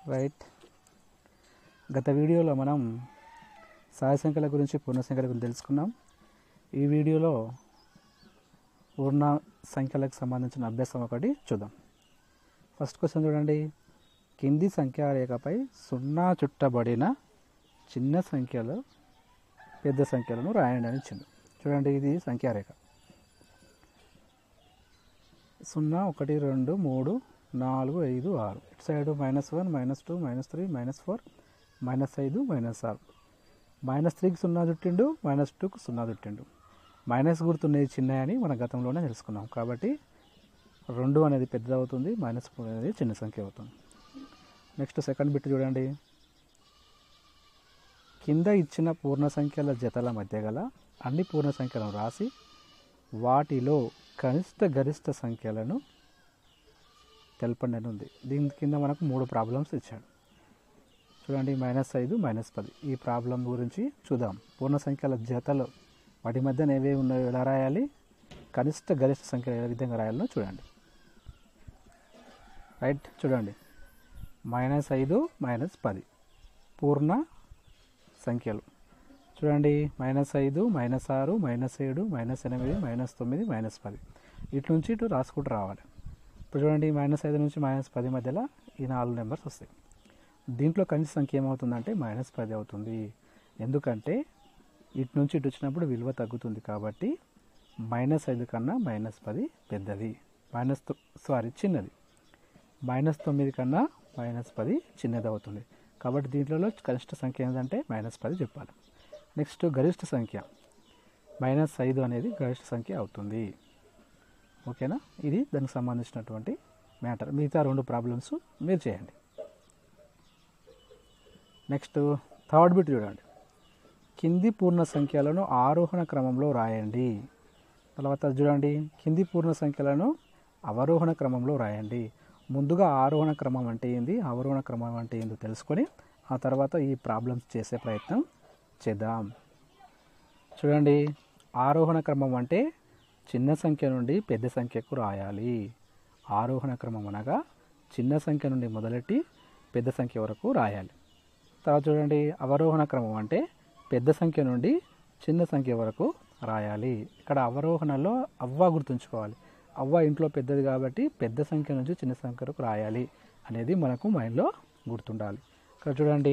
right గత వీడియోలో మనం సహాయ సంఖ్యల గురించి పూర్ణ సంఖ్యల గురించి తెలుసుకున్నాం ఈ వీడియోలో పూర్ణ సంఖ్యలకు సంబంధించిన అభ్యాసం ఒకటి చూద్దాం ఫస్ట్ క్వశ్చన్ చూడండి కింది సంఖ్యా రేఖపై సున్నా చుట్టబడిన చిన్న సంఖ్యలు పెద్ద సంఖ్యలను రాయండి అని ఇచ్చింది చూడండి ఇది సంఖ్యారేఖ సున్నా ఒకటి రెండు మూడు నాలుగు ఐదు ఆరు ఇటు side minus one minus two minus three minus four minus ఐదు మైనస్ ఆరు మైనస్ త్రీకి సున్నా చుట్టిండు మైనస్ టూకి సున్నా చుట్టిండు మైనస్ గుర్తున్నది చిన్నవి అని మన గతంలోనే తెలుసుకున్నాం కాబట్టి రెండు అనేది పెద్దది అవుతుంది మైనస్ మూడు అనేది చిన్న సంఖ్య అవుతుంది నెక్స్ట్ సెకండ్ బిట్ చూడండి కింద ఇచ్చిన పూర్ణ సంఖ్యల జతల మధ్య గల అన్ని పూర్ణ సంఖ్యలను రాసి వాటిలో కనిష్ట గరిష్ట సంఖ్యలను తెలపండి అని ఉంది దీని కింద మనకు మూడు ప్రాబ్లమ్స్ ఇచ్చాడు చూడండి మైనస్ ఐదు మైనస్ పది ఈ ప్రాబ్లం గురించి చూద్దాం పూర్ణ సంఖ్యల జతలు వాటి మధ్యన ఏవేవి ఉన్నాయో ఎలా రాయాలి కనిష్ట గరిష్ట సంఖ్య ఏ విధంగా రాయాలో చూడండి రైట్ చూడండి మైనస్ ఐదు మైనస్ పది పూర్ణ సంఖ్యలు చూడండి మైనస్ ఐదు మైనస్ ఆరు మైనస్ ఏడు మైనస్ ఎనిమిది మైనస్ తొమ్మిది మైనస్ పది ఇటు నుంచి ఇటు రాసుకుంటూ రావాలి ఇప్పుడు చూడండి మైనస్ ఐదు నుంచి మైనస్ పది మధ్యలో ఈ నాలుగు నెంబర్స్ వస్తాయి దీంట్లో కనిష్ట సంఖ్య ఏమవుతుందంటే మైనస్ పది అవుతుంది ఎందుకంటే ఇటు నుంచి ఇటు వచ్చినప్పుడు విలువ తగ్గుతుంది కాబట్టి మైనస్ ఐదు కన్నా మైనస్ పది పెద్దది మైనస్ సారీ చిన్నది మైనస్ తొమ్మిది కన్నా మైనస్ పది చిన్నది అవుతుంది కాబట్టి దీంట్లో కనిష్ట సంఖ్య ఏంటంటే మైనస్ పది చెప్పాలి నెక్స్ట్ గరిష్ట సంఖ్య మైనస్ ఐదు అనేది గరిష్ట సంఖ్య అవుతుంది ఓకేనా ఇది దానికి సంబంధించినటువంటి మ్యాటర్ మిగతా రెండు ప్రాబ్లమ్స్ మీరు చేయండి నెక్స్ట్ థర్డ్ బిట్ చూడండి కింది పూర్ణ సంఖ్యలను ఆరోహణ క్రమంలో రాయండి తర్వాత చూడండి కింది పూర్ణ సంఖ్యలను అవరోహణ క్రమంలో రాయండి ముందుగా ఆరోహణ క్రమం అంటే ఏంది అవరోహణ క్రమం అంటే ఏందో తెలుసుకొని ఆ తర్వాత ఈ ప్రాబ్లమ్స్ చేసే ప్రయత్నం చేద్దాం చూడండి ఆరోహణ క్రమం అంటే చిన్న సంఖ్య నుండి పెద్ద సంఖ్యకు రాయాలి ఆరోహణ క్రమం అనగా చిన్న సంఖ్య నుండి మొదలెట్టి పెద్ద సంఖ్య వరకు రాయాలి తర్వాత చూడండి అవరోహణ క్రమం అంటే పెద్ద సంఖ్య నుండి చిన్న సంఖ్య వరకు రాయాలి ఇక్కడ అవరోహణలో అవ్వ గుర్తుంచుకోవాలి అవ్వ ఇంట్లో పెద్దది కాబట్టి పెద్ద సంఖ్య నుంచి చిన్న సంఖ్య వరకు రాయాలి అనేది మనకు మైండ్లో గుర్తుండాలి ఇక్కడ చూడండి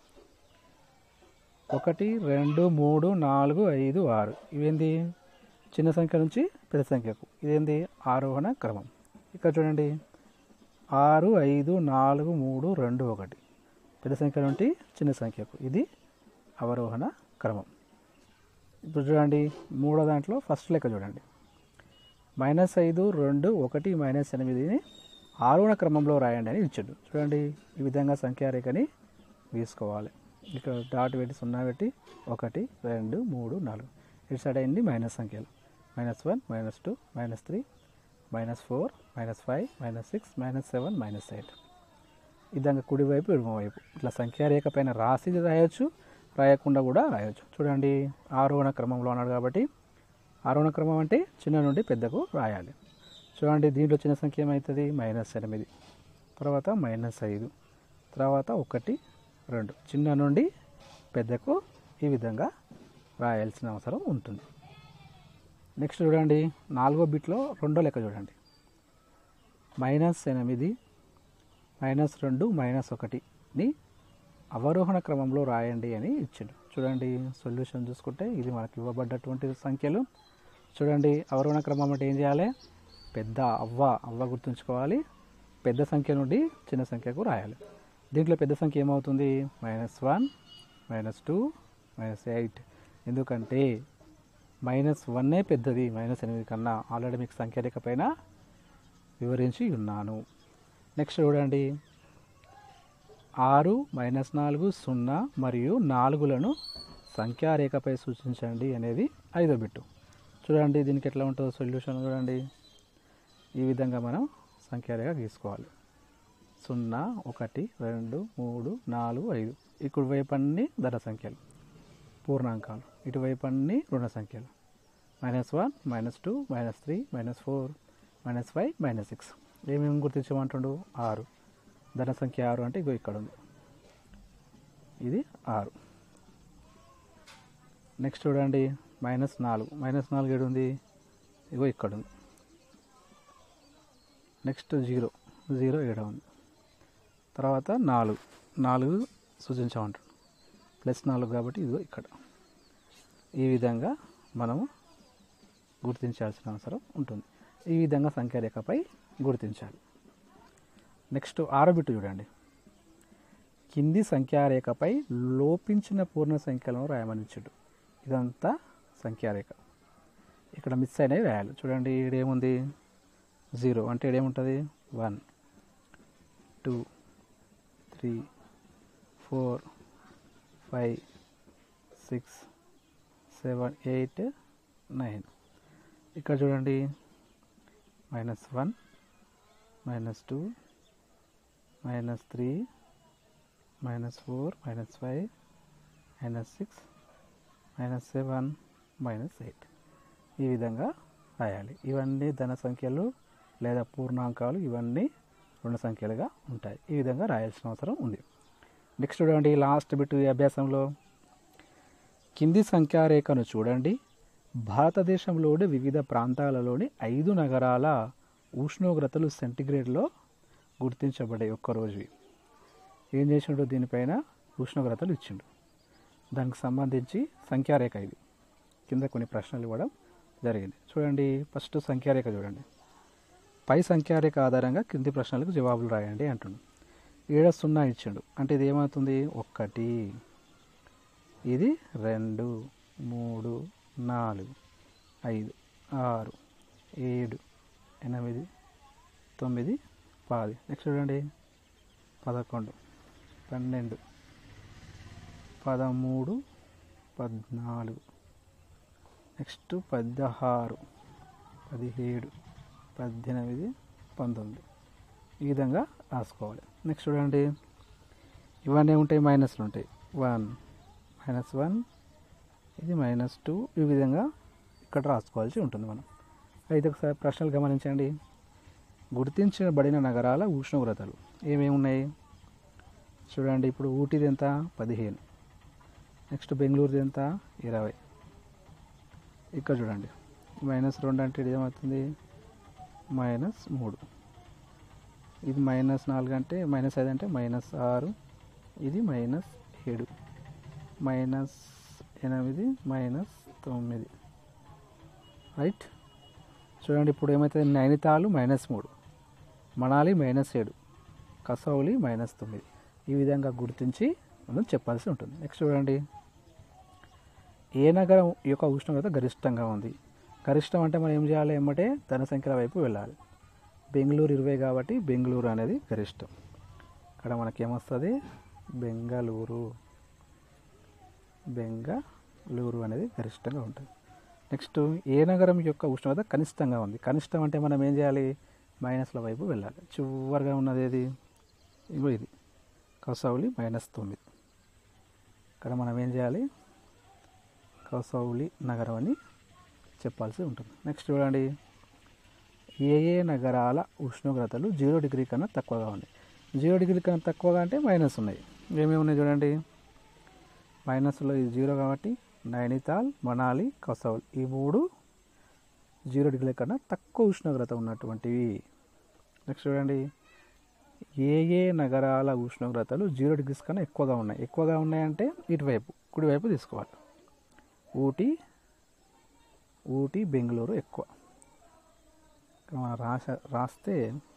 ఒకటి రెండు మూడు నాలుగు ఐదు ఆరు ఇవేంది చిన్న సంఖ్య నుంచి పెద్ద సంఖ్యకు ఇదేంది ఆరోహణ క్రమం ఇక్కడ చూడండి ఆరు ఐదు నాలుగు మూడు రెండు ఒకటి పెద్ద సంఖ్య నుండి చిన్న సంఖ్యకు ఇది అవరోహణ క్రమం ఇప్పుడు చూడండి మూడో దాంట్లో ఫస్ట్ లెక్క చూడండి మైనస్ ఐదు రెండు ఒకటి మైనస్ ఎనిమిదిని ఆరోహణ క్రమంలో రాయండి అని ఇచ్చాడు చూడండి ఈ విధంగా సంఖ్యారేఖని గీసుకోవాలి ఇక్కడ డాట్ పెట్టి సున్నా పెట్టి ఒకటి రెండు మూడు నాలుగు ఇటు సైడ్ అయింది మైనస్ సంఖ్యలు minus one minus two minus three minus four minus five minus six minus seven minus eight ఈ విధంగా కుడివైపు ఎడమవైపు ఇట్లా సంఖ్యారేఖ పైన రాసి రాయొచ్చు రాయకుండా కూడా రాయొచ్చు చూడండి ఆరోహణ క్రమంలో అన్నాడు కాబట్టి ఆరోహణ క్రమం అంటే చిన్న నుండి పెద్దకు రాయాలి చూడండి దీంట్లో చిన్న సంఖ్య ఏమవుతుంది మైనస్ ఎనిమిది తర్వాత మైనస్ ఐదు తర్వాత ఒకటి రెండు చిన్న నుండి పెద్దకు ఈ విధంగా రాయాల్సిన అవసరం ఉంటుంది నెక్స్ట్ చూడండి నాలుగో బిట్లో రెండో లెక్క చూడండి మైనస్ ఎనిమిది మైనస్ రెండు మైనస్ ఒకటిని అవరోహణ క్రమంలో రాయండి అని ఇచ్చిండు చూడండి సొల్యూషన్ చూసుకుంటే ఇది మనకు ఇవ్వబడ్డటువంటి సంఖ్యలు చూడండి అవరోహణ క్రమం అంటే ఏం చేయాలి పెద్ద అవ్వ అవ్వ గుర్తుంచుకోవాలి పెద్ద సంఖ్య నుండి చిన్న సంఖ్యకు రాయాలి దీంట్లో పెద్ద సంఖ్య ఏమవుతుంది minus one minus two minus eight ఎందుకంటే మైనస్ వన్నే పెద్దది మైనస్ ఎనిమిది కన్నా ఆల్రెడీ మీకు సంఖ్యారేఖ పైన వివరించి ఉన్నాను నెక్స్ట్ చూడండి ఆరు మైనస్ నాలుగు సున్నా మరియు నాలుగులను సంఖ్యారేఖపై సూచించండి అనేది ఐదో బిట్టు చూడండి దీనికి ఎట్లా ఉంటుందో సొల్యూషన్ చూడండి ఈ విధంగా మనం సంఖ్యారేఖ గీసుకోవాలి సున్నా ఒకటి రెండు మూడు నాలుగు ఐదు ఇక్కడ వైపు అన్ని ధర సంఖ్యలు పూర్ణాంకాలు ఇటువైపు అన్ని రుణ సంఖ్యలు minus one minus two minus three minus four minus five minus six ఏమేమి గుర్తించమంటుండు ఆరు ధన సంఖ్య ఆరు అంటే ఇగో ఇక్కడ ఉంది ఇది ఆరు నెక్స్ట్ చూడండి మైనస్ నాలుగు మైనస్ నాలుగు ఏడు ఉంది ఇగో ఇక్కడ ఉంది నెక్స్ట్ జీరో జీరో ఏడ ఉంది తర్వాత నాలుగు నాలుగు సూచించమంటాడు ప్లస్ నాలుగు కాబట్టి ఇదిగో ఇక్కడ ఈ విధంగా మనము గుర్తించాల్సిన అవసరం ఉంటుంది ఈ విధంగా సంఖ్యారేఖపై గుర్తించాలి నెక్స్ట్ ఆరో బిట్టు చూడండి కింది సంఖ్యారేఖపై లోపించిన పూర్ణ సంఖ్యలను రాయమనిచ్చుడు ఇదంతా సంఖ్యారేఖ ఇక్కడ మిస్ అయినవి రాయాలి చూడండి ఈడేముంది జీరో అంటే ఈడేముంటుంది one two three four five six seven eight nine ఇక్కడ చూడండి minus one minus two minus three minus four minus five minus six minus seven minus eight ఈ విధంగా రాయాలి ఇవన్నీ ధన సంఖ్యలు లేదా పూర్ణాంకాలు ఇవన్నీ రుణ సంఖ్యలుగా ఉంటాయి ఈ విధంగా రాయాల్సిన అవసరం ఉంది నెక్స్ట్ చూడండి లాస్ట్ బిట్ ఈ అభ్యాసంలో కింది సంఖ్యారేఖను చూడండి భారతదేశంలోని వివిధ ప్రాంతాలలోని ఐదు నగరాల ఉష్ణోగ్రతలు సెంటిగ్రేడ్లో గుర్తించబడే ఒక్కరోజువి ఏం చేసిండు దీనిపైన ఉష్ణోగ్రతలు ఇచ్చిండు దానికి సంబంధించి సంఖ్యారేఖ ఇది కింద కొన్ని ప్రశ్నలు ఇవ్వడం జరిగింది చూడండి ఫస్ట్ సంఖ్యారేఖ చూడండి పై సంఖ్యారేఖ ఆధారంగా కింది ప్రశ్నలకు జవాబులు రాయండి అంటుండు ఏడ సున్నా ఇచ్చిండు అంటే ఇది ఏమవుతుంది ఒకటి ఇది రెండు మూడు నాలుగు ఐదు ఆరు ఏడు ఎనిమిది తొమ్మిది పది నెక్స్ట్ చూడండి పదకొండు పన్నెండు పదమూడు పద్నాలుగు నెక్స్ట్ పదహారు పదిహేడు పద్దెనిమిది పంతొమ్మిది ఈ విధంగా రాసుకోవాలి నెక్స్ట్ చూడండి ఇవన్నీ ఉంటాయి మైనస్లు ఉంటాయి వన్ మైనస్ వన్ ఇది మైనస్ టూ ఈ విధంగా ఇక్కడ రాసుకోవాల్సి ఉంటుంది మనం అయితే ఒకసారి ప్రశ్నలు గమనించండి గుర్తించబడిన నగరాల ఉష్ణోగ్రతలు ఏమేమి ఉన్నాయి చూడండి ఇప్పుడు ఊటీది ఎంత పదిహేను నెక్స్ట్ బెంగళూరుది ఎంత ఇరవై ఇక్కడ చూడండి మైనస్ రెండు అంటే ఇది ఏమవుతుంది మైనస్ మూడు ఇది మైనస్ నాలుగు అంటే మైనస్ ఐదు అంటే మైనస్ ఆరు ఇది మైనస్ ఏడు మైనస్ ఎనిమిది మైనస్ తొమ్మిది రైట్ చూడండి ఇప్పుడు ఏమవుతుంది నైనితాలు మైనస్ మూడు మనాలి మైనస్ ఏడు కసౌలి మైనస్ తొమ్మిది ఈ విధంగా గుర్తించి మనం చెప్పాల్సి ఉంటుంది నెక్స్ట్ చూడండి ఏ నగరం యొక్క ఉష్ణోగ్రత గరిష్టంగా ఉంది గరిష్టం అంటే మనం ఏం చేయాలి ఏమంటే ధన సంఖ్యల వైపు వెళ్ళాలి బెంగళూరు ఇరవై కాబట్టి బెంగళూరు అనేది గరిష్టం ఇక్కడ మనకి ఏమొస్తుంది బెంగళూరు బెంగళూరు అనేది గరిష్టంగా ఉంటుంది నెక్స్ట్ ఏ నగరం యొక్క ఉష్ణోగ్రత కనిష్టంగా ఉంది కనిష్టం అంటే మనం ఏం చేయాలి మైనస్ల వైపు వెళ్ళాలి చివరిగా ఉన్నది ఏది ఇగో ఇది కౌసౌలి మైనస్ తొమ్మిది ఇక్కడ మనం ఏం చేయాలి కౌసౌలి నగరం అని చెప్పాల్సి ఉంటుంది నెక్స్ట్ చూడండి ఏ ఏ నగరాల ఉష్ణోగ్రతలు జీరో డిగ్రీ కన్నా తక్కువగా ఉన్నాయి జీరో డిగ్రీ కన్నా తక్కువగా అంటే మైనస్ ఉన్నాయి ఏమేమి ఉన్నాయి చూడండి మైనస్లో ఇది జీరో కాబట్టి నైనితాల్ మనాలి కసౌల్ ఈ మూడు జీరో డిగ్రీల కన్నా తక్కువ ఉష్ణోగ్రత ఉన్నటువంటివి నెక్స్ట్ చూడండి ఏ ఏ నగరాల ఉష్ణోగ్రతలు జీరో డిగ్రీస్ కన్నా ఎక్కువగా ఉన్నాయి ఎక్కువగా ఉన్నాయంటే ఇటువైపు కుడివైపు తీసుకోవాలి ఊటీ ఊటీ బెంగళూరు ఎక్కువ ఇక్కడ మనం రాస రాస్తే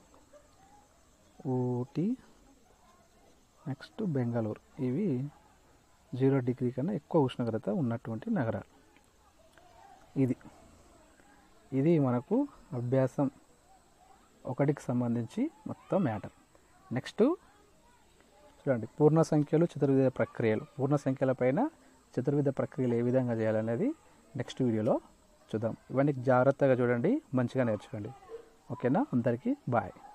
ఊటీ నెక్స్ట్ బెంగళూరు ఇవి జీరో డిగ్రీ కన్నా ఎక్కువ ఉష్ణోగ్రత ఉన్నటువంటి నగరాలు ఇది ఇది మనకు అభ్యాసం ఒకటికి సంబంధించి మొత్తం మ్యాటర్ నెక్స్ట్ చూడండి పూర్ణ సంఖ్యలు చతుర్విధ ప్రక్రియలు పూర్ణ సంఖ్యల పైన చతుర్విధ ప్రక్రియలు ఏ విధంగా చేయాలనేది నెక్స్ట్ వీడియోలో చూద్దాం ఇవన్నీ జాగ్రత్తగా చూడండి మంచిగా నేర్చుకోండి ఓకేనా అందరికీ బాయ్